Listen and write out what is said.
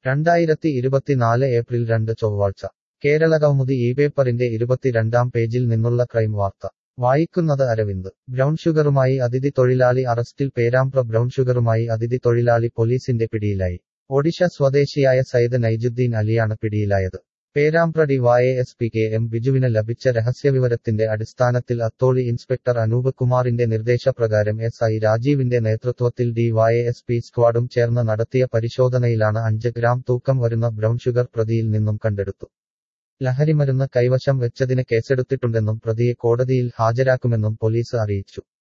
രണ്ടായിരത്തി ഇരുപത്തിനാല് ഏപ്രിൽ രണ്ട് ചൊവ്വാഴ്ച കേരളകൗമുദി ഈ പേപ്പറിന്റെ ഇരുപത്തിരണ്ടാം പേജിൽ നിന്നുള്ള ക്രൈം വാർത്ത വായിക്കുന്നത് അരവിന്ദ് ബ്രൗൺ ഷുഗറുമായി അതിഥി തൊഴിലാളി അറസ്റ്റിൽ പേരാമ്പ്ര ബ്രൗൺ ഷുഗറുമായി അതിഥി തൊഴിലാളി പോലീസിന്റെ പിടിയിലായി ഒഡിഷ സ്വദേശിയായ സയ്യിദ് നൈജുദ്ദീൻ അലിയാണ് പിടിയിലായത് Perambra DY S P K M ബിജുവിന് ലഭിച്ച രഹസ്യവിവരത്തിന്റെ അടിസ്ഥാനത്തിൽ അത്തോളി ഇൻസ്പെക്ടർ അനൂപ് കുമാറിന്റെ നിർദ്ദേശപ്രകാരം എസ് ഐ രാജീവിന്റെ നേതൃത്വത്തിൽ ഡിവൈ എസ് പി സ്ക്വാഡും ചേർന്ന് നടത്തിയ പരിശോധനയിലാണ് അഞ്ച് ഗ്രാം തൂക്കം വരുന്ന ബ്രൗൺ ഷുഗർ പ്രതിയിൽ നിന്നും കണ്ടെടുത്തു ലഹരിമരുന്ന് കൈവശം വെച്ചതിന് കേസെടുത്തിട്ടുണ്ടെന്നും പ്രതിയെ കോടതിയിൽ ഹാജരാക്കുമെന്നും പോലീസ് അറിയിച്ചു